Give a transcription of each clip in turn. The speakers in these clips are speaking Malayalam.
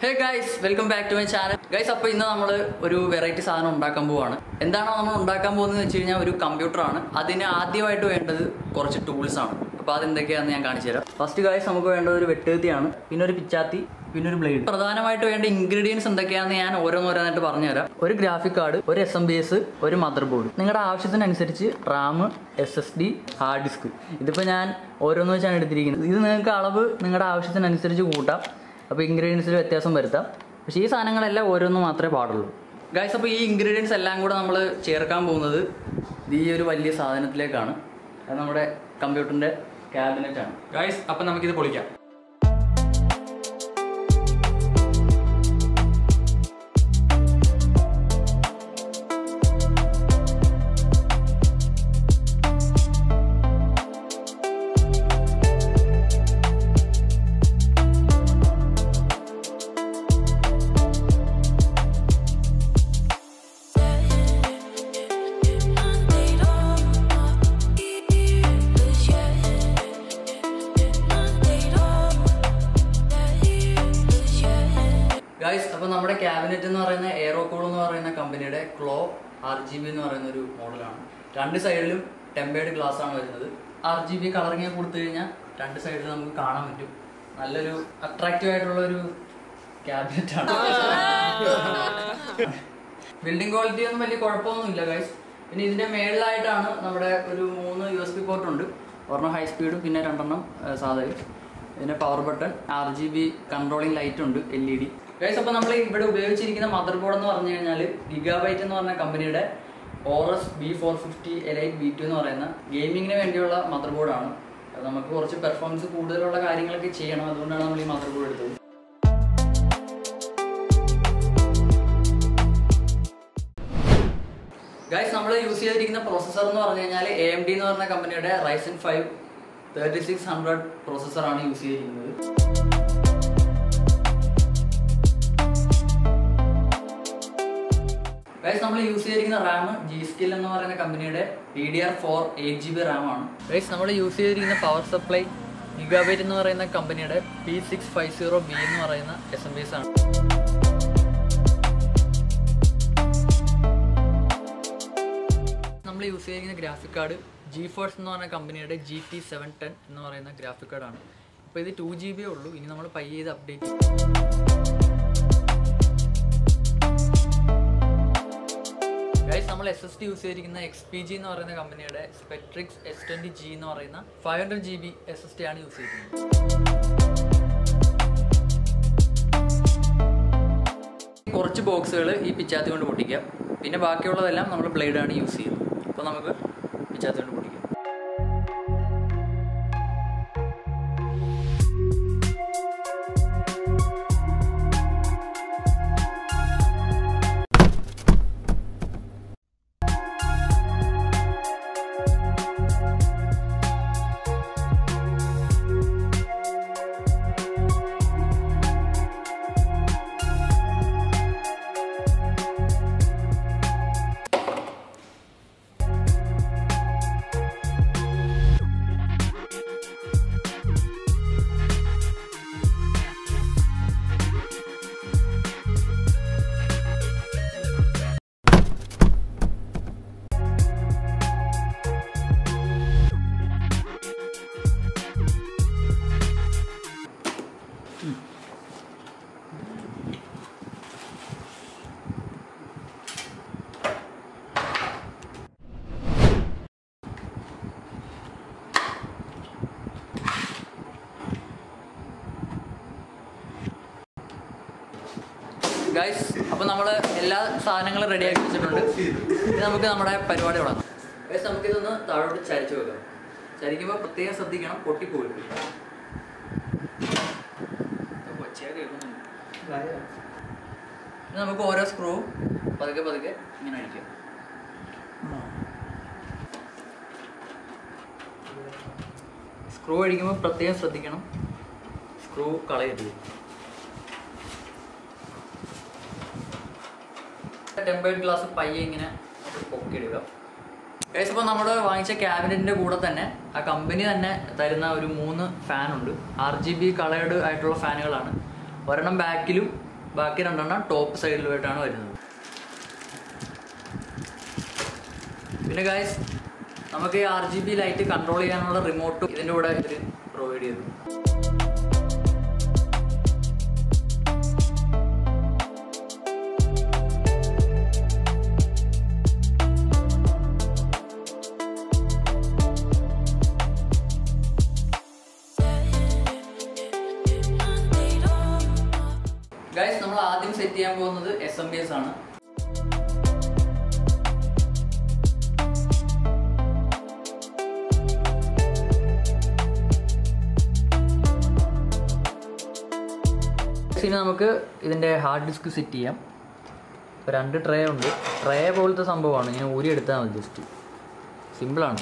Hey guys welcome back to my channel guys അപ്പോൾ ഇന്ന് നമ്മൾ ഒരു വെറൈറ്റി സാധനം ഉണ്ടാക്കാൻ പോവാണ് എന്താണോ നമ്മൾ ഉണ്ടാക്കാൻ പോകുന്നത് വെച്ച് കഴിഞ്ഞാൽ ഒരു കമ്പ്യൂട്ടറാണ് അതിന് ആദ്യമായിട്ട് വേണ്ടത് കുറച്ച് ടൂൾസ് ആണ് അപ്പോൾ അതെന്തൊക്കെയാണെന്ന് ഞാൻ കാണിച്ചു തരാം ഫസ്റ്റ് ഗൈസ് നമുക്ക് വേണ്ടത് ഒരു വെട്ടുകത്തിയാണ് പിന്നെ ഒരു പിച്ചാത്തി പിന്നെ ഒരു ബ്ലേഡ് പ്രധാനമായിട്ട് വേണ്ട ഇൻഗ്രീഡിയൻസ് എന്തൊക്കെയാണെന്ന് ഞാൻ ഓരോന്നോരോന്നായിട്ട് പറഞ്ഞു ഒരു ഗ്രാഫിക് കാർഡ് ഒരു എസ് എം ബി എസ് ഒരു മദർ ബോർഡ് നിങ്ങളുടെ ആവശ്യത്തിനനുസരിച്ച് RAM S S D hard disk ഇതിപ്പോൾ ഞാൻ ഓരോന്ന് വെച്ചാണ് എടുത്തിരിക്കുന്നത് ഇത് നിങ്ങൾക്ക് അളവ് നിങ്ങളുടെ ആവശ്യത്തിനനുസരിച്ച് കൂട്ടാം അപ്പോൾ ഇൻഗ്രീഡിയൻസിൽ വ്യത്യാസം വരുത്താം പക്ഷേ ഈ സാധനങ്ങളെല്ലാം ഓരോന്ന് മാത്രമേ പാടുള്ളൂ ഗൈസ് അപ്പോൾ ഈ ഇൻഗ്രീഡിയൻസ് എല്ലാം കൂടെ നമ്മൾ ചേർക്കാൻ പോകുന്നത് ഈ ഒരു വലിയ സാധനത്തിലേക്കാണ് അത് നമ്മുടെ കമ്പ്യൂട്ടറിൻ്റെ ക്യാബിനറ്റ് ആണ് ഗൈസ് അപ്പൊ നമുക്കിത് പൊളിക്കാം ഗൈസ് അപ്പോൾ നമ്മുടെ ക്യാബിനറ്റ് എന്ന് പറയുന്ന എയറോകൂൾ എന്ന് പറയുന്ന കമ്പനിയുടെ ക്ലോ ആർ ജി ബി എന്ന് പറയുന്ന ഒരു മോഡലാണ് രണ്ട് സൈഡിലും ടെമ്പേർഡ് ഗ്ലാസ് ആണ് വരുന്നത് ആർ ജി ബി കളറിങ് കൊടുത്തു കഴിഞ്ഞാൽ രണ്ട് സൈഡിൽ നമുക്ക് കാണാൻ പറ്റും നല്ലൊരു അട്രാക്റ്റീവ് ആയിട്ടുള്ള ഒരു ക്യാബിനറ്റ് ആണ് ബിൽഡിംഗ് ക്വാളിറ്റി ഒന്നും വലിയ കുഴപ്പമൊന്നുമില്ല ഗൈസ് പിന്നെ ഇതിന്റെ മേളിലായിട്ടാണ് നമ്മുടെ ഒരു മൂന്ന് യു എസ് പി പോർട്ട് ഉണ്ട് ഒരെണ്ണം ഹൈ സ്പീഡും പിന്നെ രണ്ടെണ്ണം ആ, സാധായും പിന്നെ power button R G B controlling light ഉണ്ട് എൽ ഇ ഡി ഗൈസ് അപ്പോൾ നമ്മൾ ഇവിടെ ഉപയോഗിച്ചിരിക്കുന്ന മദർ ബോർഡ് എന്ന് പറഞ്ഞു കഴിഞ്ഞാൽ ഗിഗാബൈറ്റ് എന്ന് പറഞ്ഞ കമ്പനിയുടെ Aorus B four fifty elite V two എന്ന് പറയുന്ന ഗെയിമിങ്ങിന് വേണ്ടിയുള്ള മദർ ബോർഡാണ് അത് നമുക്ക് കുറച്ച് പെർഫോമൻസ് കൂടുതലുള്ള കാര്യങ്ങളൊക്കെ ചെയ്യണം അതുകൊണ്ടാണ് നമ്മൾ ഈ മദർ ബോർഡ് എടുത്തത് ഗൈസ് നമ്മൾ യൂസ് ചെയ്തിരിക്കുന്ന പ്രോസസ്സർ എന്ന് പറഞ്ഞു കഴിഞ്ഞാൽ എ എം ഡി എന്ന് പറഞ്ഞ കമ്പനിയുടെ Ryzen five thirty six hundred പ്രോസസ്സറാണ് യൂസ് ചെയ്തിരിക്കുന്നത് ഗൈസ് നമ്മൾ യൂസ് ചെയ്തിരിക്കുന്ന റാം ജി സ്കിൽ എന്ന് പറയുന്ന കമ്പനിയുടെ D D R four eight G B RAM ആണ് ഗൈസ് നമ്മൾ യൂസ് ചെയ്തിരിക്കുന്ന പവർ സപ്ലൈ ഗിഗാബൈറ്റ് എന്ന് പറയുന്ന കമ്പനിയുടെ P six five zero B എന്ന് പറയുന്ന എസ് എം ബി എസ് ആണ് നമ്മൾ യൂസ് ചെയ്തിരിക്കുന്ന ഗ്രാഫിക് കാർഡ് ജി ഫോഴ്സ് എന്ന് പറഞ്ഞ കമ്പനിയുടെ ജി ടി സെവൻ ടെൻ എന്ന് പറയുന്ന ഗ്രാഫിക് കാർഡാണ് അപ്പോൾ ഇത് ടു ജി ബി ഉള്ളൂ ഇനി നമ്മൾ പയ്യെ ഇത് അപ്ഡേറ്റ് ഗൈസ് നമ്മൾ എസ് എസ് ടി യൂസ് ചെയ്തിരിക്കുന്ന എക്സ് പി ജി എന്ന് പറയുന്ന കമ്പനിയുടെ സ്പെട്രിക്സ് എസ് ട്വൻറ്റി ജി എന്ന് പറയുന്ന five hundred G B S S D ആണ് യൂസ് ചെയ്തിരിക്കുന്നത് കുറച്ച് ബോക്സുകൾ ഈ പിച്ചാത്തി കൊണ്ട് പൊട്ടിക്കാം പിന്നെ ബാക്കിയുള്ളതെല്ലാം നമ്മൾ ബ്ലേഡാണ് യൂസ് ചെയ്യുന്നത് അപ്പോൾ നമുക്ക് പിച്ചാത്തി കൊണ്ട് പൊട്ടിക്കാം ഗൈസ് അപ്പോൾ നമ്മൾ എല്ലാ സാധനങ്ങളും റെഡി ആക്കി വെച്ചിട്ടുണ്ട് ഇനി നമുക്ക് നമ്മുടെ പരിപാടി തുടങ്ങാം ഗൈസ് നമുക്കിതൊന്ന് താഴോട്ട് ചരിച്ചു വെക്കാം ചരിക്കുമ്പോൾ പ്രത്യേകം ശ്രദ്ധിക്കണം പൊട്ടിപ്പോയിട്ട് ഇനി നമുക്ക് ഓരോ സ്ക്രൂ പതുക്കെ പതുക്കെ ഇങ്ങനെ അടിക്കാം സ്ക്രൂ അടിക്കുമ്പോൾ പ്രത്യേകം ശ്രദ്ധിക്കണം സ്ക്രൂ കളയരുത് ടെമ്പേർഡ് ഗ്ലാസ് പയ്യെ ഇങ്ങനെ പൊക്കിയിടുക ഗൈസ് ഇപ്പോൾ നമ്മൾ വാങ്ങിച്ച ക്യാബിനറ്റിന്റെ കൂടെ തന്നെ ആ കമ്പനി തന്നെ തരുന്ന ഒരു മൂന്ന് ഫാൻ ഉണ്ട് ആർ ജി ബി കളേർഡ് ആയിട്ടുള്ള ഫാനുകളാണ് ഒരെണ്ണം ബാക്കിലും ബാക്കി രണ്ടെണ്ണം ടോപ്പ് സൈഡിലുമായിട്ടാണ് വരുന്നത് പിന്നെ ഗായ്സ് നമുക്ക് ഈ R G B light control ചെയ്യാനുള്ള റിമോട്ടും ഇതിൻ്റെ കൂടെ ഇവർ പ്രൊവൈഡ് ചെയ്തു ഗൈസ് നമ്മൾ ആദ്യം സെറ്റ് ചെയ്യാൻ പോകുന്നത് എസ് എം ബി എസ് ആണ് ഇനി നമുക്ക് ഇതിൻ്റെ ഹാർഡ് ഡിസ്ക് സെറ്റ് ചെയ്യാം ഇപ്പോൾ രണ്ട് ട്രേ ഉണ്ട് ട്രേ പോലത്തെ സംഭവമാണ് ഇങ്ങനെ ഊരി എടുത്താൽ മതി ജസ്റ്റ് സിമ്പിളാണ്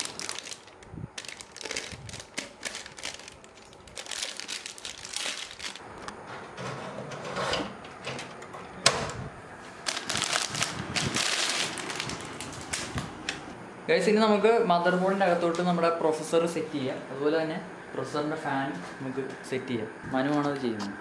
ഗൈസ് ഇനി നമുക്ക് മദർ ബോർഡിൻ്റെ അകത്തോട്ട് നമ്മുടെ പ്രൊസസ്സർ സെറ്റ് ചെയ്യാം അതുപോലെ തന്നെ പ്രൊസസ്സറിൻ്റെ ഫാൻ നമുക്ക് സെറ്റ് ചെയ്യാം മനുവാണ് അത് ചെയ്യുന്നത്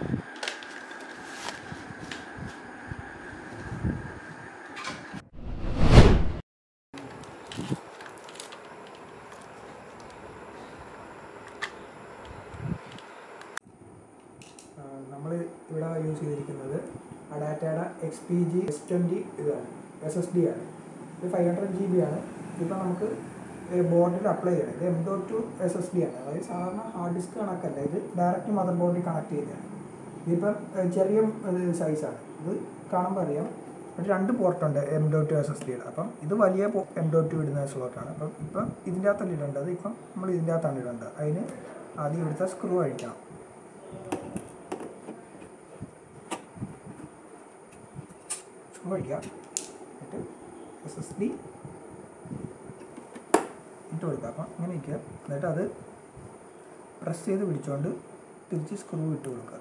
നമ്മൾ ഇവിടെ യൂസ് ചെയ്തിരിക്കുന്നത് അഡാറ്റയുടെ X P G S twenty ഇതാണ് എസ് എസ് ഡി ആണ് ഇത് ഫൈവ് ഹൺഡ്രഡ് ജി ബി ആണ് ഇതിപ്പോൾ നമുക്ക് ബോർഡിൽ അപ്ലൈ ചെയ്യണം ഇത് M dot two S S D ആണ് അതായത് സാധാരണ ഹാർഡ് ഡിസ്ക് കണക്കല്ല ഇത് ഡയറക്റ്റ് മദർ ബോർഡിൽ കണക്ട് ചെയ്തതാണ് ഇതിപ്പം ഏഹ്, ചെറിയ സൈസാണ് ഇത് കാണുമ്പോൾ അറിയാം ഒരു രണ്ട് പോർട്ടുണ്ട് M dot two S S ഡിയുടെ അപ്പം ഇത് വലിയ എം ഡോട്ട് ടു ഇടുന്ന സ്ലോട്ടാണ് അപ്പം ഇപ്പം ഇതിൻ്റെ അകത്തല്ല ഇടേണ്ടത് ഇപ്പം നമ്മൾ ഇതിൻ്റെ അകത്താണ് ഇടേണ്ടത് അതിന് ആദ്യം ഇവിടുത്തെ സ്ക്രൂ അഴിക്കണം സ്ക്രൂ അഴിക്കുക എന്നിട്ട് എസ് എസ് ഡി ഇട്ട് കൊടുക്കുക അപ്പം ഇങ്ങനെ ഇരിക്കുക എന്നിട്ട് അത് പ്രസ് ചെയ്ത് പിടിച്ചുകൊണ്ട് തിരിച്ച് സ്ക്രൂ ഇട്ട് കൊടുക്കുക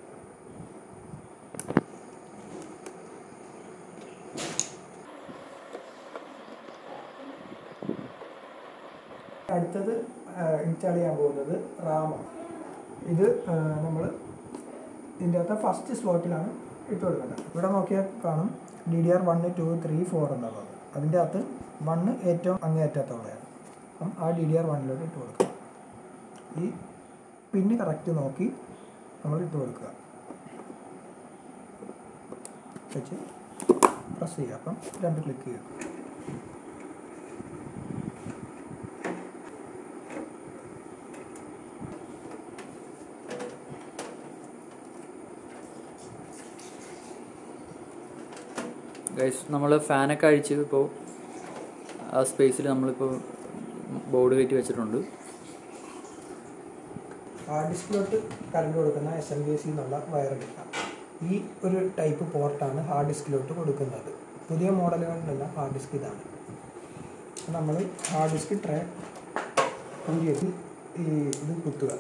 അടുത്തത് ഇൻസ്റ്റാൾ ചെയ്യാൻ പോകുന്നത് റാമാണ് ഇത് നമ്മൾ ഇതിൻ്റെ അകത്ത് ഫസ്റ്റ് സ്ലോട്ടിലാണ് ഇട്ട് കൊടുക്കേണ്ടത് ഇവിടെ നോക്കിയാൽ കാണും D D R one two three four എന്നുള്ളത് അതിൻ്റെ അകത്ത് വണ്ണ് ഏറ്റവും അങ്ങേയറ്റത്തുള്ളതാണ് അപ്പം ആ ഡി ഡി ആർ വണ്ണിലോട്ട് ഇട്ട് കൊടുക്കുക ഈ പിന്ന് കറക്റ്റ് നോക്കി നമ്മൾ ഇട്ട് കൊടുക്കുക വെച്ച് പ്രസ് ചെയ്യുക അപ്പം രണ്ട് ക്ലിക്ക് ചെയ്യുക ഗൈസ് നമ്മൾ ഫാനൊക്കെ അഴിച്ച് ഇപ്പോൾ ആ സ്പേസിൽ നമ്മളിപ്പോൾ ബോർഡ് കയറ്റി വെച്ചിട്ടുണ്ട് ഹാർഡ് ഡിസ്കിലോട്ട് കറണ്ട് കൊടുക്കുന്ന എസ് എം ബി എസ് എന്നുള്ള വയർ എടുക്കാം ഈ ഒരു ടൈപ്പ് പോർട്ടാണ് ഹാർഡ് ഡിസ്കിലോട്ട് കൊടുക്കുന്നത് പുതിയ മോഡലുകളിലെല്ലാം ഹാർഡ് ഡിസ്ക് ഇതാണ് നമ്മൾ ഹാർഡ് ഡിസ്ക് ട്രേ ഊരിയിട്ട് ഈ ഇത് കുത്തുക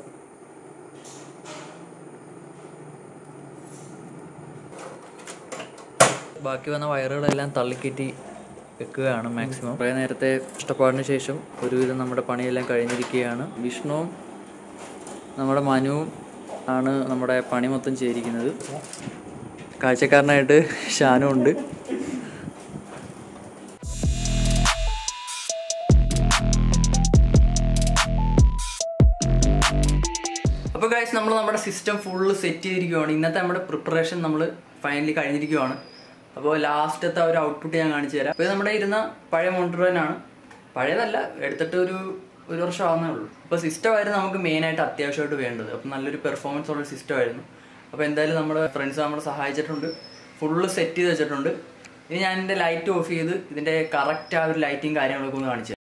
ബാക്കി വന്ന വയറുകളെല്ലാം തള്ളിക്കയറ്റി വെക്കുകയാണ് മാക്സിമം കുറേ നേരത്തെ കഷ്ടപ്പാടിന് ശേഷം ഒരുവിധം നമ്മുടെ പണിയെല്ലാം കഴിഞ്ഞിരിക്കുകയാണ് വിഷ്ണുവും നമ്മുടെ മനുവും ആണ് നമ്മുടെ പണി മൊത്തം ചെയ്തിരിക്കുന്നത് കാഴ്ചക്കാരനായിട്ട് ഷാനും ഉണ്ട് അപ്പോൾ ഗൈസ് നമ്മൾ നമ്മുടെ സിസ്റ്റം ഫുള്ള് സെറ്റ് ചെയ്തിരിക്കുകയാണ് ഇന്നത്തെ നമ്മുടെ പ്രിപ്പറേഷൻ നമ്മൾ ഫൈനലി കഴിഞ്ഞിരിക്കുകയാണ് അപ്പോൾ ലാസ്റ്റത്തെ ഒരു ഔട്ട്പുട്ട് ഞാൻ കാണിച്ചു തരാം അപ്പോൾ ഇത് നമ്മുടെ ഇരുന്ന പഴയ മോണിറ്റർ തന്നെയാണ് പഴയതല്ല എടുത്തിട്ട് ഒരു ഒരു വർഷം ആവുന്നേ ഉള്ളൂ അപ്പോൾ സിസ്റ്റമായിരുന്നു നമുക്ക് മെയിനായിട്ട് അത്യാവശ്യമായിട്ട് വേണ്ടത് അപ്പോൾ നല്ലൊരു പെർഫോമൻസ് ഉള്ള സിസ്റ്റമായിരുന്നു അപ്പോൾ എന്തായാലും നമ്മുടെ ഫ്രണ്ട്സ് നമ്മളെ സഹായിച്ചിട്ടുണ്ട് ഫുള്ള് സെറ്റ് ചെയ്ത് വെച്ചിട്ടുണ്ട് ഇനി ഞാൻ എൻ്റെ ലൈറ്റ് ഓഫ് ചെയ്ത് ഇതിൻ്റെ കറക്റ്റ് ആ ഒരു ലൈറ്റിങ് കാര്യങ്ങളൊക്കെ ഒന്ന് കാണിച്ചു തരാം.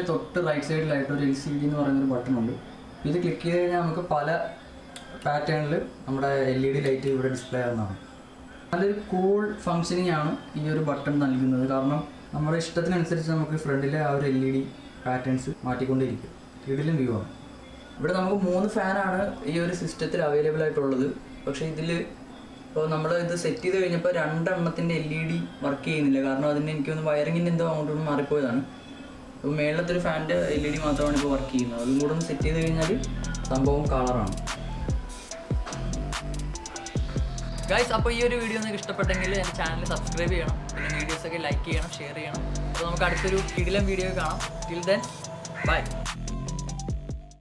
തൊട്ട് റൈറ്റ് സൈഡിലായിട്ട് ഒരു എൽ സി ഡി എന്ന് പറയുന്ന ഒരു ബട്ടൺ ഉണ്ട് ഇത് ക്ലിക്ക് ചെയ്ത് കഴിഞ്ഞാൽ നമുക്ക് പല പാറ്റേണിൽ നമ്മുടെ എൽ ഇ ഡി ലൈറ്റ് ഇവിടെ ഡിസ്പ്ലേ ആവുന്നതാണ് നല്ലൊരു കൂൾ ഫങ്ഷനിങ് ആണ് ഈ ഒരു ബട്ടൺ നൽകുന്നത് കാരണം നമ്മുടെ ഇഷ്ടത്തിനനുസരിച്ച് നമുക്ക് ഫ്രണ്ടിലെ ആ ഒരു എൽ ഇ ഡി പാറ്റേൺസ് മാറ്റിക്കൊണ്ടേയിരിക്കും ഇതിലും വ്യൂ ആണ് ഇവിടെ നമുക്ക് മൂന്ന് ഫാനാണ് ഈ ഒരു സിസ്റ്റത്തിൽ അവൈലബിൾ ആയിട്ടുള്ളത് പക്ഷേ ഇതിൽ ഇപ്പോൾ നമ്മൾ ഇത് സെറ്റ് ചെയ്ത് കഴിഞ്ഞപ്പോൾ രണ്ടെണ്ണത്തിൻ്റെ എൽ ഇ ഡി വർക്ക് ചെയ്യുന്നില്ല കാരണം അതിന് എനിക്കൊന്ന് വയറിങ്ങിൻ്റെ എന്തോ അങ്ങോട്ടൊന്ന് മാറിപ്പോയതാണ് അപ്പോൾ മേളത്തെ ഒരു ഫാനിൻ്റെ എൽ ഇ ഡി മാത്രമാണ് ഇപ്പോൾ വർക്ക് ചെയ്യുന്നത് അതും കൂടെ ഒന്ന് സെറ്റ് ചെയ്ത് കഴിഞ്ഞാൽ സംഭവം കളറാണ് ഗൈസ് അപ്പോൾ ഈ ഒരു വീഡിയോ നിങ്ങൾക്ക് ഇഷ്ടപ്പെട്ടെങ്കിൽ എൻ്റെ ചാനൽ സബ്സ്ക്രൈബ് ചെയ്യണം പിന്നെ വീഡിയോസൊക്കെ ലൈക്ക് ചെയ്യണം ഷെയർ ചെയ്യണം അപ്പോൾ നമുക്ക് അടുത്തൊരു കിടിലം വീഡിയോ കാണാം ടിൽ ദെൻ ബൈ